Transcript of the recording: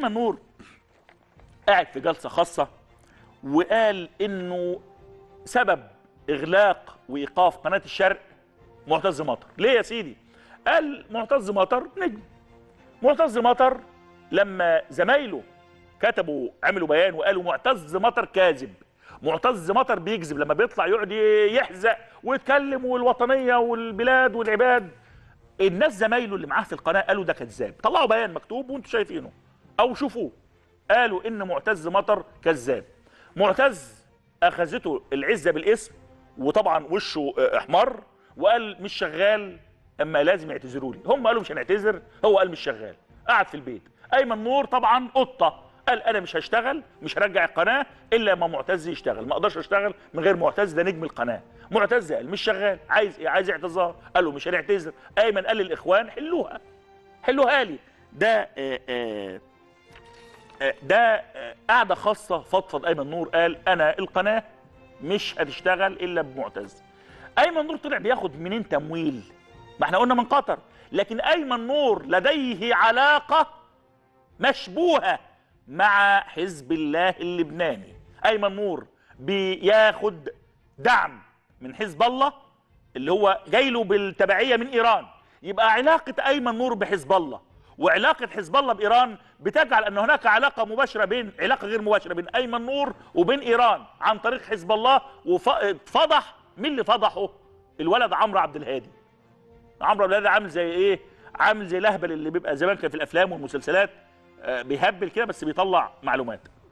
ايمن نور قاعد في جلسه خاصه وقال انه سبب اغلاق وايقاف قناه الشرق معتز مطر ليه يا سيدي قال معتز مطر نجم معتز مطر لما زمايله كتبوا عملوا بيان وقالوا معتز مطر كاذب معتز مطر بيكذب لما بيطلع يقعد يحزق ويتكلم والوطنيه والبلاد والعباد الناس زمايله اللي معاه في القناه قالوا ده كذاب طلعوا بيان مكتوب وانتم شايفينه او شوفوه قالوا ان معتز مطر كذاب معتز اخذته العزه بالاسم وطبعا وشه آه، احمر وقال مش شغال اما لازم يعتذروا لي هم قالوا مش هنعتذر هو قال مش شغال قعد في البيت ايمن نور طبعا قطه قال انا مش هشتغل مش هرجع القناه الا لما معتز يشتغل ما اقدرش اشتغل من غير معتز ده نجم القناه معتز قال مش شغال عايز ايه عايز اعتذار قالوا مش هنعتذر ايمن قال للاخوان حلوها حلوها لي ده آه آه آه، ده آه، قعده خاصه فضفض ايمن نور قال انا القناه مش هتشتغل الا بمعتز ايمن نور طلع بياخد منين تمويل ما احنا قلنا من قطر لكن ايمن نور لديه علاقه مشبوهه مع حزب الله اللبناني ايمن نور بياخد دعم من حزب الله اللي هو جاي له بالتبعيه من ايران يبقى علاقه ايمن نور بحزب الله وعلاقه حزب الله بايران بتجعل ان هناك علاقه مباشره بين علاقه غير مباشره بين ايمن نور وبين ايران عن طريق حزب الله وفضح مين اللي فضحه الولد عمرو عبد الهادي عمرو عبد الهادي عامل زي ايه عامل زي الاهبل اللي بيبقى زمان كان في الافلام والمسلسلات آه، بيهبل كده بس بيطلع معلومات